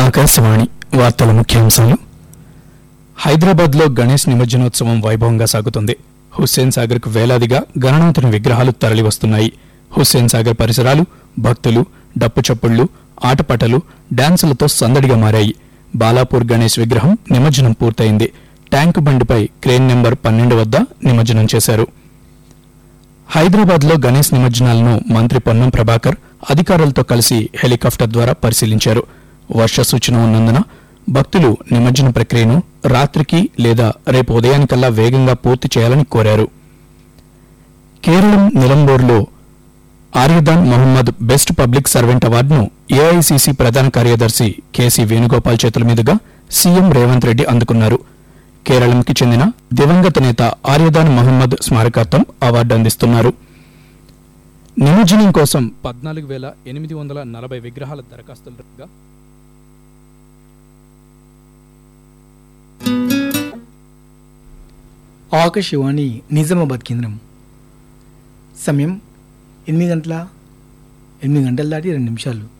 ఆకాశవాణి వార్తల ముఖ్యాంశాలు హైదరాబాద్లో గణేష్ నిమజ్జనోత్సవం వైభవంగా సాగుతుంది హుస్సేన్ సాగర్కు వేలాదిగా గణనాథుని విగ్రహాలు తరలివస్తున్నాయి హుస్సేన్ సాగర్ పరిసరాలు భక్తులు డప్పు చప్పుళ్లు ఆటపాటలు డాన్సులతో సందడిగా మారాయి బాలాపూర్ గణేష్ విగ్రహం నిమజ్జనం పూర్తయింది ట్యాంకు బండిపై క్రేన్ నెంబర్ పన్నెండు వద్ద నిమజ్జనం చేశారు హైదరాబాద్లో గణేష్ నిమజ్జనాలను మంత్రి పొన్నం ప్రభాకర్ అధికారులతో కలిసి హెలికాప్టర్ ద్వారా పరిశీలించారు వర్ష సూచన ఉన్నందున భక్తులు నిమజ్జన ప్రక్రియను రాత్రికి లేదా రేపు ఉదయానికల్లా వేగంగా పూర్తి చేయాలని కోరారు కేరళం నిలంబూర్లో Aryadan Mohammed best public servant అవార్డును ఏఐసిసి ప్రధాన కార్యదర్శి కేసీ వేణుగోపాల్ చేతుల మీదుగా సీఎం రేవంత్ రెడ్డి అందుకున్నారు కేరళంకి చెందిన దివంగత నేత ఆర్యదాన్ మహమ్మద్ స్మారకార్థం అవార్డు అందిస్తున్నారు నిమజ్జనం కోసం పద్నాలుగు వేల ఎనిమిది వందల నలభై విగ్రహాల దరఖాస్తులుగా ఆకాశవాణి నిజామాబాద్ కేంద్రం సమయం ఎనిమిది గంటల ఎనిమిది గంటల దాటి రెండు నిమిషాలు